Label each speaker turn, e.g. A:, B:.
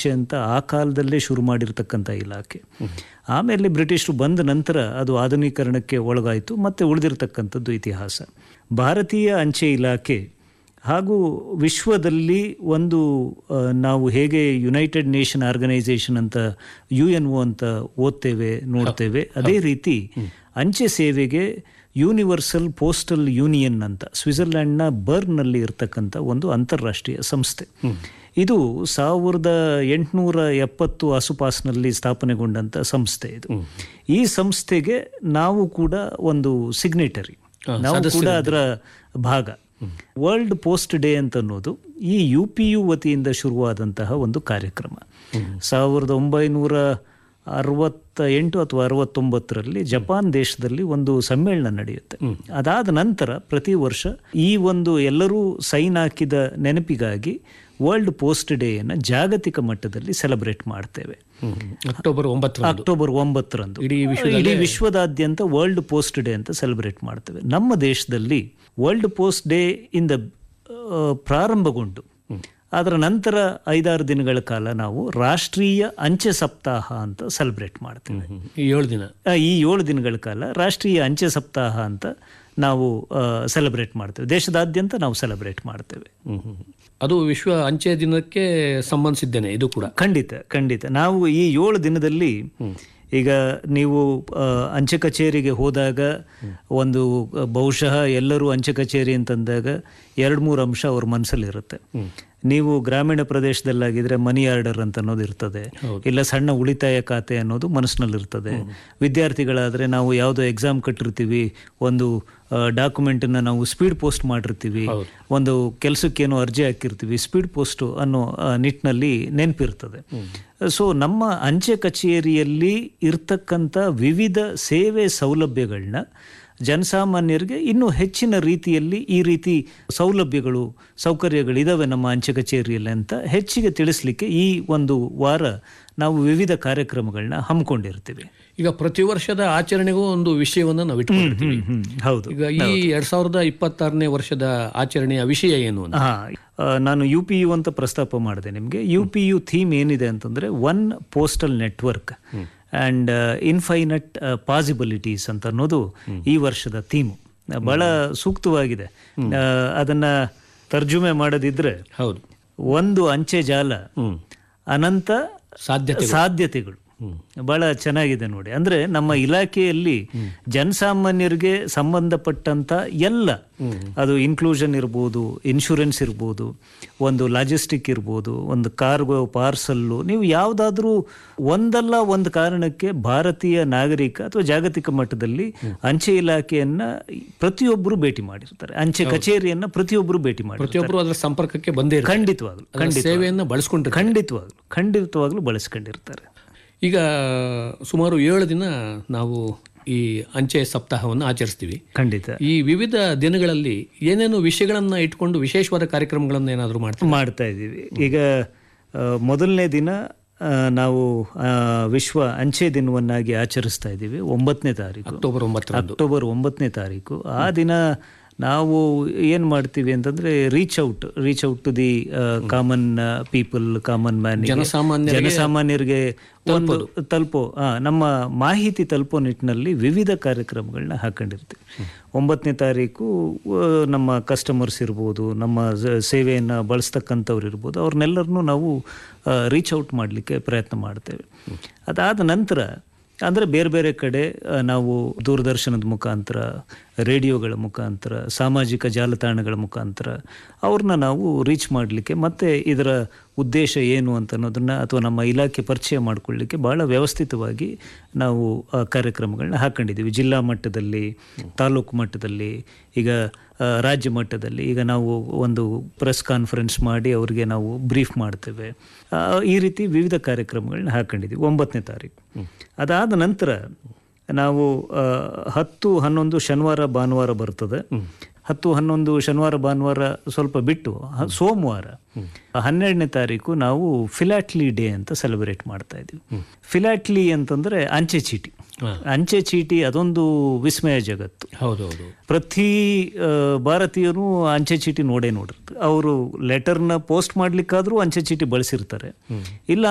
A: ಅಂಚೆ ಅಂತ ಆ ಕಾಲದಲ್ಲೇ ಶುರು ಮಾಡಿರ್ತಕ್ಕಂಥ ಇಲಾಖೆ ಆಮೇಲೆ ಬ್ರಿಟಿಷರು ಬಂದ ನಂತರ ಅದು ಆಧುನೀಕರಣಕ್ಕೆ ಒಳಗಾಯಿತು ಮತ್ತು ಉಳಿದಿರ್ತಕ್ಕಂಥದ್ದು ಇತಿಹಾಸ ಭಾರತೀಯ ಅಂಚೆ ಇಲಾಖೆ ಹಾಗೂ ವಿಶ್ವದಲ್ಲಿ ಒಂದು ಆ, ನಾವು ಹೇಗೆ ಯುನೈಟೆಡ್ ನೇಷನ್ ಆರ್ಗನೈಸೇಷನ್ ಅಂತ ಯು ಎನ್ ಒ ಅಂತ ಓದ್ತೇವೆ ನೋಡ್ತೇವೆ ಅದೇ ರೀತಿ ಅಂಚೆ ಸೇವೆಗೆ ಯೂನಿವರ್ಸಲ್ ಪೋಸ್ಟಲ್ ಯೂನಿಯನ್ ಅಂತ ಸ್ವಿಟ್ಜರ್ಲ್ಯಾಂಡ್ನ ಬರ್ನ್ನಲ್ಲಿ ಇರತಕ್ಕಂಥ ಒಂದು ಅಂತಾರಾಷ್ಟ್ರೀಯ ಸಂಸ್ಥೆ ಇದು ಸಾವಿರದ ಎಂಟುನೂರ ಎಪ್ಪತ್ತು ಆಸುಪಾಸಿನಲ್ಲಿ ಸ್ಥಾಪನೆಗೊಂಡಂಥ ಸಂಸ್ಥೆ ಇದು ಈ ಸಂಸ್ಥೆಗೆ ನಾವು ಕೂಡ ಒಂದು ಸಿಗ್ನೇಟರಿ ನಾವು ಕೂಡ ಅದರ ಭಾಗ ವರ್ಲ್ಡ್ ಪೋಸ್ಟ್ ಡೇ ಅಂತ ಅನ್ನೋದು ಈ ಯು ಪಿ ಯು ವತಿಯಿಂದ ಶುರುವಾದಂತಹ ಒಂದು ಕಾರ್ಯಕ್ರಮ ಸಾವಿರದ ಒಂಬೈನೂರ ಅರವತ್ತ ಎಂಟು ಅಥವಾ ಅರವತ್ತೊಂಬತ್ತರಲ್ಲಿ ಜಪಾನ್ ದೇಶದಲ್ಲಿ ಒಂದು ಸಮ್ಮೇಳನ ನಡೆಯುತ್ತೆ ಅದಾದ ನಂತರ ಪ್ರತಿ ವರ್ಷ ಈ ಒಂದು ಎಲ್ಲರೂ ಸೈನ್ ಹಾಕಿದ ನೆನಪಿಗಾಗಿ ವರ್ಲ್ಡ್ ಪೋಸ್ಟ್ ಡೇಯನ್ನು ಜಾಗತಿಕ ಮಟ್ಟದಲ್ಲಿ ಸೆಲೆಬ್ರೇಟ್ ಮಾಡ್ತೇವೆ
B: ಅಕ್ಟೋಬರ್ ಒಂಬತ್ತರಂದು
A: ಅಕ್ಟೋಬರ್ ಒಂಬತ್ತರಂದು
B: ಇಡೀ
A: ಇಡೀ ವಿಶ್ವದಾದ್ಯಂತ ವರ್ಲ್ಡ್ ಪೋಸ್ಟ್ ಡೇ ಅಂತ ಸೆಲೆಬ್ರೇಟ್ ಮಾಡ್ತೇವೆ ನಮ್ಮ ದೇಶದಲ್ಲಿ ವರ್ಲ್ಡ್ ಪೋಸ್ಟ್ ಡೇ ಇಂದ ಆ, ಪ್ರಾರಂಭಗೊಂಡು ಅದರ ನಂತರ ಐದಾರು ದಿನಗಳ ಕಾಲ ನಾವು ರಾಷ್ಟ್ರೀಯ ಅಂಚೆ ಸಪ್ತಾಹ ಅಂತ ಸೆಲೆಬ್ರೇಟ್ ಮಾಡ್ತೇವೆ
B: ಈ ಏಳು ದಿನ
A: ಆ, ಈ ಏಳು ದಿನಗಳ ಕಾಲ ರಾಷ್ಟ್ರೀಯ ಅಂಚೆ ಸಪ್ತಾಹ ಅಂತ ನಾವು ಸೆಲೆಬ್ರೇಟ್ ಮಾಡ್ತೇವೆ ದೇಶದಾದ್ಯಂತ ನಾವು ಸೆಲೆಬ್ರೇಟ್ ಮಾಡ್ತೇವೆ
B: ಹ್ಮ್, ಹ್ಮ್. ಅದು ವಿಶ್ವ ಅಂಚೆ ದಿನಕ್ಕೆ ಸಂಬಂಧಿಸಿದ್ದೇನೆ ಇದು ಕೂಡ
A: ಖಂಡಿತ ಖಂಡಿತ ನಾವು ಈ ಏಳು ದಿನದಲ್ಲಿ ಈಗ ನೀವು ಆ, ಅಂಚೆ ಕಚೇರಿಗೆ ಹೋದಾಗ ಒಂದು ಆ, ಬಹುಶಃ ಎಲ್ಲರೂ ಅಂಚೆ ಕಚೇರಿ ಅಂತಂದಾಗ ಎರಡು ಮೂರು ಅಂಶ ಅವ್ರ ಮನಸ್ಸಲ್ಲಿರುತ್ತೆ ನೀವು ಗ್ರಾಮೀಣ ಪ್ರದೇಶದಲ್ಲಾಗಿದ್ರೆ ಮನಿ ಆರ್ಡರ್ ಅಂತ ಅನ್ನೋದು ಇರ್ತದೆ ಇಲ್ಲ ಸಣ್ಣ ಉಳಿತಾಯ ಖಾತೆ ಅನ್ನೋದು ಮನಸ್ಸಿನಲ್ಲಿರ್ತದೆ ವಿದ್ಯಾರ್ಥಿಗಳಾದರೆ ನಾವು ಯಾವುದೋ ಎಕ್ಸಾಮ್ ಕಟ್ಟಿರ್ತೀವಿ ಒಂದು ಡಾಕ್ಯುಮೆಂಟನ್ನು ನಾವು ಸ್ಪೀಡ್ ಪೋಸ್ಟ್ ಮಾಡಿರ್ತೀವಿ ಒಂದು ಕೆಲಸಕ್ಕೇನೋ ಅರ್ಜಿ ಹಾಕಿರ್ತೀವಿ ಸ್ಪೀಡ್ ಪೋಸ್ಟ್ ಅನ್ನೋ ಆ, ನಿಟ್ಟಿನಲ್ಲಿ ನೆನಪಿರ್ತದೆ ಸೊ ನಮ್ಮ ಅಂಚೆ ಕಚೇರಿಯಲ್ಲಿ ಇರ್ತಕ್ಕಂಥ ವಿವಿಧ ಸೇವೆ ಸೌಲಭ್ಯಗಳನ್ನ ಜನಸಾಮಾನ್ಯರಿಗೆ ಇನ್ನೂ ಹೆಚ್ಚಿನ ರೀತಿಯಲ್ಲಿ ಈ ರೀತಿ ಸೌಲಭ್ಯಗಳು ಸೌಕರ್ಯಗಳಿದಾವೆ ನಮ್ಮ ಅಂಚೆ ಕಚೇರಿಯಲ್ಲಿ ಅಂತ ಹೆಚ್ಚಿಗೆ ತಿಳಿಸ್ಲಿಕ್ಕೆ ಈ ಒಂದು ವಾರ ನಾವು ವಿವಿಧ ಕಾರ್ಯಕ್ರಮಗಳನ್ನ ಹಮ್ಮಿಕೊಂಡಿರ್ತೀವಿ
B: ಈಗ ಪ್ರತಿ ವರ್ಷದ ಆಚರಣೆಗೂ ಒಂದು ವಿಷಯವನ್ನು ನಾವು ಇಟ್ಕೊಂಡಿರ್ತೀವಿ
A: ಹ್ಮ್ ಹೌದು
B: ಈಗ ಈ ಎರಡ್ ಸಾವಿರದ ಇಪ್ಪತ್ತಾರನೇ ವರ್ಷದ ಆಚರಣೆಯ ವಿಷಯ ಏನು ಅಂತ
A: ಹಾ ಆ, ನಾನು ಯು ಪಿ ಯು ಅಂತ ಪ್ರಸ್ತಾಪ ಮಾಡಿದೆ ನಿಮಗೆ ಯು ಪಿ ಯು ಥೀಮ್ ಏನಿದೆ ಅಂತಂದ್ರೆ one postal network and infinite possibilities ಅಂತ ಅನ್ನೋದು ಈ ವರ್ಷದ ಥೀಮು ಬಹಳ ಸೂಕ್ತವಾಗಿದೆ ಆ, ಅದನ್ನ ತರ್ಜುಮೆ ಮಾಡದಿದ್ರೆ
B: ಹೌದು
A: ಒಂದು ಅಂಚೆ ಜಾಲ ಅನಂತ
B: ಸಾಧ್ಯತೆ
A: ಸಾಧ್ಯತೆಗಳು ಬಹಳ ಚೆನ್ನಾಗಿದೆ ನೋಡಿ ಅಂದ್ರೆ ನಮ್ಮ ಇಲಾಖೆಯಲ್ಲಿ ಜನಸಾಮಾನ್ಯರಿಗೆ ಸಂಬಂಧಪಟ್ಟಂತ ಎಲ್ಲ ಅದು ಇನ್ಕ್ಲೂಷನ್ ಇರ್ಬೋದು ಇನ್ಶೂರೆನ್ಸ್ ಇರ್ಬೋದು ಒಂದು ಲಾಜಿಸ್ಟಿಕ್ ಇರ್ಬೋದು ಒಂದು ಕಾರ್ಗೋ ಪಾರ್ಸಲ್ಲು ನೀವು ಯಾವುದಾದ್ರೂ ಒಂದಲ್ಲ ಒಂದು ಕಾರಣಕ್ಕೆ ಭಾರತೀಯ ನಾಗರಿಕ ಅಥವಾ ಜಾಗತಿಕ ಮಟ್ಟದಲ್ಲಿ ಅಂಚೆ ಇಲಾಖೆಯನ್ನ ಪ್ರತಿಯೊಬ್ಬರು ಭೇಟಿ ಮಾಡಿರ್ತಾರೆ ಅಂಚೆ ಕಚೇರಿಯನ್ನ ಪ್ರತಿಯೊಬ್ಬರು ಭೇಟಿ ಮಾಡಿ
B: ಪ್ರತಿಯೊಬ್ಬರು ಅದರ ಸಂಪರ್ಕಕ್ಕೆ ಬಂದೇ ಇರ್ತಾರೆ.
A: ಖಂಡಿತವಾಗ್ಲು
B: ಅದರ
A: ಖಂಡಿತ
B: ಸೇವೆಯನ್ನು ಬಳಸ್ಕೊಂಡಿರ್ತಾರೆ
A: ಖಂಡಿತವಾಗ್ಲು ಖಂಡಿತವಾಗ್ಲೂ ಬಳಸ್ಕೊಂಡಿರ್ತಾರೆ
B: ಈಗ ಸುಮಾರು ಏಳು ದಿನ ನಾವು ಈ ಅಂಚೆ ಸಪ್ತಾಹವನ್ನು ಆಚರಿಸ್ತೀವಿ
A: ಖಂಡಿತ
B: ಈ ವಿವಿಧ ದಿನಗಳಲ್ಲಿ ಏನೇನು ವಿಷಯಗಳನ್ನ ಇಟ್ಕೊಂಡು ವಿಶೇಷವಾದ ಕಾರ್ಯಕ್ರಮಗಳನ್ನು ಏನಾದರೂ ಮಾಡ್ತೀವಿ
A: ಮಾಡ್ತಾ ಇದ್ದೀವಿ ಈಗ ಆ, ಮೊದಲನೇ ದಿನ ಆ, ನಾವು ಆ, ವಿಶ್ವ ಅಂಚೆ ದಿನವನ್ನಾಗಿ ಆಚರಿಸ್ತಾ ಇದ್ದೀವಿ ಒಂಬತ್ತನೇ ತಾರೀಕು
B: ಅಕ್ಟೋಬರ್ ಒಂಬತ್ತರಂದು
A: ಅಕ್ಟೋಬರ್ ಒಂಬತ್ತನೇ ತಾರೀಕು ಆ ದಿನ ನಾವು ಏನು ಮಾಡ್ತೀವಿ ಅಂತಂದ್ರೆ reach out reach out to the common people common man
B: ಜನಸಾಮಾನ್ಯರಿಗೆ
A: ಜನಸಾಮಾನ್ಯರಿಗೆ ಒಂದು ತಲುಪೋ ಆ, ನಮ್ಮ ಮಾಹಿತಿ ತಲುಪೋ ನಿಟ್ಟಿನಲ್ಲಿ ವಿವಿಧ ಕಾರ್ಯಕ್ರಮಗಳನ್ನ ಹಾಕೊಂಡಿರ್ತೀವಿ ಒಂಬತ್ತನೇ ತಾರೀಕು ಆ, ನಮ್ಮ ಕಸ್ಟಮರ್ಸ್ ಇರ್ಬೋದು ನಮ್ಮ ಸ- ಸೇವೆಯನ್ನು ಬಳಸ್ತಕ್ಕಂಥವ್ರು ಇರ್ಬೋದು ಅವ್ರನ್ನೆಲ್ಲರನ್ನೂ ನಾವು ರೀಚ್ ಔಟ್ ಮಾಡಲಿಕ್ಕೆ ಪ್ರಯತ್ನ ಮಾಡ್ತೇವೆ ಅದಾದ ನಂತರ ಅಂದರೆ ಬೇರೆ ಬೇರೆ ಕಡೆ ಆ, ನಾವು ದೂರದರ್ಶನದ ಮುಖಾಂತರ ರೇಡಿಯೋಗಳ ಮುಖಾಂತರ ಸಾಮಾಜಿಕ ಜಾಲತಾಣಗಳ ಮುಖಾಂತರ ಅವ್ರನ್ನ ನಾವು ರೀಚ್ ಮಾಡಲಿಕ್ಕೆ ಮತ್ತು ಇದರ ಉದ್ದೇಶ ಏನು ಅಂತ ಅನ್ನೋದನ್ನು ಅಥವಾ ನಮ್ಮ ಇಲಾಖೆ ಪರಿಚಯ ಮಾಡಿಕೊಳ್ಳಿಕ್ಕೆ ಭಾಳ ವ್ಯವಸ್ಥಿತವಾಗಿ ನಾವು ಆ ಕಾರ್ಯಕ್ರಮಗಳನ್ನ ಹಾಕೊಂಡಿದ್ದೀವಿ ಜಿಲ್ಲಾ ಮಟ್ಟದಲ್ಲಿ ತಾಲೂಕು ಮಟ್ಟದಲ್ಲಿ ಈಗ ಆ, ರಾಜ್ಯ ಮಟ್ಟದಲ್ಲಿ ಈಗ ನಾವು ಒಂದು ಪ್ರೆಸ್ ಕಾನ್ಫರೆನ್ಸ್ ಮಾಡಿ ಅವರಿಗೆ ನಾವು ಬ್ರೀಫ್ ಮಾಡ್ತೇವೆ ಆ, ಈ ರೀತಿ ವಿವಿಧ ಕಾರ್ಯಕ್ರಮಗಳನ್ನ ಹಾಕೊಂಡಿದ್ದೀವಿ ಒಂಬತ್ತನೇ ತಾರೀಕು ಅದಾದ ನಂತರ ನಾವು ಆ, ಹತ್ತು ಹನ್ನೊಂದು ಶನಿವಾರ ಭಾನುವಾರ ಬರ್ತದೆ ಹತ್ತು ಹನ್ನೊಂದು ಶನಿವಾರ ಭಾನುವಾರ ಸ್ವಲ್ಪ ಬಿಟ್ಟು ಹ- ಸೋಮವಾರ ಹನ್ನೆರಡನೇ ತಾರೀಕು ನಾವು ಫಿಲಾಟ್ಲಿ ಡೇ ಅಂತ ಸೆಲೆಬ್ರೇಟ್ ಮಾಡ್ತಾ ಇದ್ದೀವಿ ಫಿಲಾಟ್ಲಿ ಅಂತಂದ್ರೆ ಅಂಚೆ ಚೀಟಿ ಅಂಚೆ ಚೀಟಿ ಅದೊಂದು ವಿಸ್ಮಯ ಜಗತ್ತು
B: ಹೌದು ಹೌದು
A: ಪ್ರತಿ ಆ, ಭಾರತೀಯರು ಅಂಚೆ ಚೀಟಿ ನೋಡೇ ನೋಡಿರ್ತಾರೆ ಅವರು ಲೆಟರ್ನ ಪೋಸ್ಟ್ ಮಾಡ್ಲಿಕ್ಕಾದ್ರೂ ಅಂಚೆ ಚೀಟಿ ಬಳಸಿರ್ತಾರೆ ಇಲ್ಲ